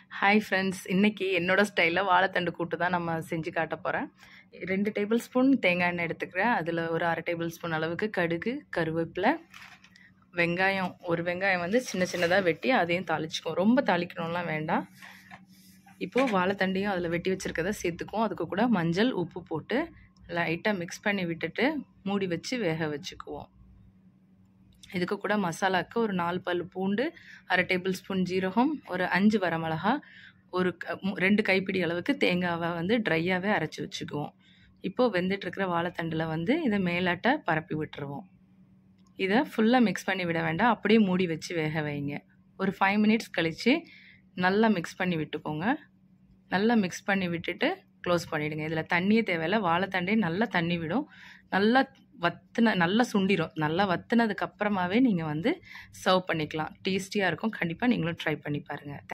hi friends இன்னைக்கு என்னோட ஸ்டைலில் வாழைத்தண்டு கூட்டு தான் நம்ம செஞ்சு காட்ட போகிறேன் ரெண்டு டேபிள் ஸ்பூன் தேங்காய் எண்ணெய் எடுத்துக்கிறேன் அதில் ஒரு அரை டேபிள் ஸ்பூன் அளவுக்கு கடுகு கருவேப்பிலை வெங்காயம் ஒரு வெங்காயம் வந்து சின்ன சின்னதாக வெட்டி அதையும் தாளிச்சுக்குவோம் ரொம்ப தாளிக்கணும்லாம் வேண்டாம் இப்போது வாழைத்தண்டையும் அதில் வெட்டி வச்சுருக்கதை சேர்த்துக்குவோம் அதுக்கு கூட மஞ்சள் உப்பு போட்டு லைட்டாக மிக்ஸ் பண்ணி விட்டுட்டு மூடி வச்சு வேக வச்சுக்குவோம் இதுக்கு கூட மசாலாவுக்கு ஒரு நாலு பல் பூண்டு அரை டேபிள் ஸ்பூன் ஜீரகம் ஒரு அஞ்சு வரமிளகா ஒரு க- மு- ரெண்டு கைப்பிடி அளவுக்கு தேங்காவை வந்து ட்ரையாகவே அரைச்சி வச்சுக்குவோம் இப்போது வெந்துட்டுருக்கிற வாழைத்தண்டில் வந்து இதை மேலாட்ட பரப்பி விட்டுருவோம் இதை ஃபுல்லாக மிக்ஸ் பண்ணி விட வேண்டாம் அப்படியே மூடி வச்சு வேக வைங்க ஒரு ஃபைவ் மினிட்ஸ் கழித்து நல்லா மிக்ஸ் பண்ணி விட்டுக்கோங்க நல்லா மிக்ஸ் பண்ணி விட்டுட்டு க்ளோஸ் பண்ணிவிடுங்க இதில் தண்ணியே தேவையில்ல வாழைத்தண்டே நல்லா தண்ணி விடும் நல்லா வத்துன நல்லா சுண்டிரும் நல்லா வத்துனதுக்கு அப்புறமாவே நீங்கள் வந்து சர்வ் பண்ணிக்கலாம் டேஸ்டியாக இருக்கும் கண்டிப்பாக நீங்களும் ட்ரை பண்ணி பாருங்கள்